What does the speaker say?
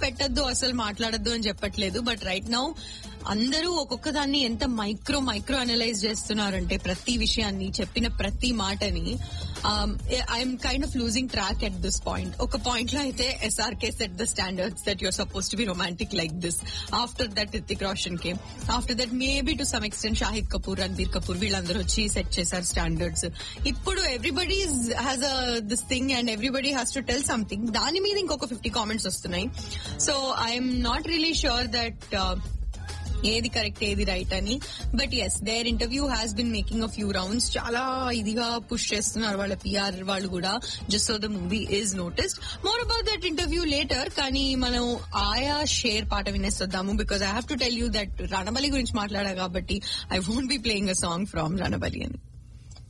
పెట్టద్దు అసలు మాట్లాడద్దు అని చెప్పట్లేదు బట్ రైట్ నౌ అందరూ ఒక్కొక్క దాన్ని ఎంత మైక్రో మైక్రో అనలైజ్ చేస్తున్నారంటే ప్రతి విషయాన్ని చెప్పిన ప్రతి మాటని I'm kind of losing track at this point ఒక పాయింట్ లో అయితే SRK set the standards that you're supposed to be romantic like this after that Hrithik Roshan కే after that maybe to some extent Shahid Kapoor Ranbir Kapoor వీళ్ళందరూ వచ్చి సెట్ చేశారు స్టాండర్డ్స్ ఇప్పుడు everybody has this thing and everybody has to tell something దాని మీద ఇంకొక fifty comments వస్తున్నాయి so I'm not really sure that ఏది కరెక్ట్ ఏది రైట్ అని but yes their interview has been making a few rounds చాలా ఇదిగా పుష్ చేస్తున్నారు వాళ్ళ పిఆర్ వాళ్ళు కూడా just so the movie is noticed more about that interview later కానీ మనం ఆయా షేర్ పాట వినేస్తొద్దాము because I have to tell you that Ranabali గురించి మాట్లాడా కాబట్టి I won't be playing a song from Ranabali అని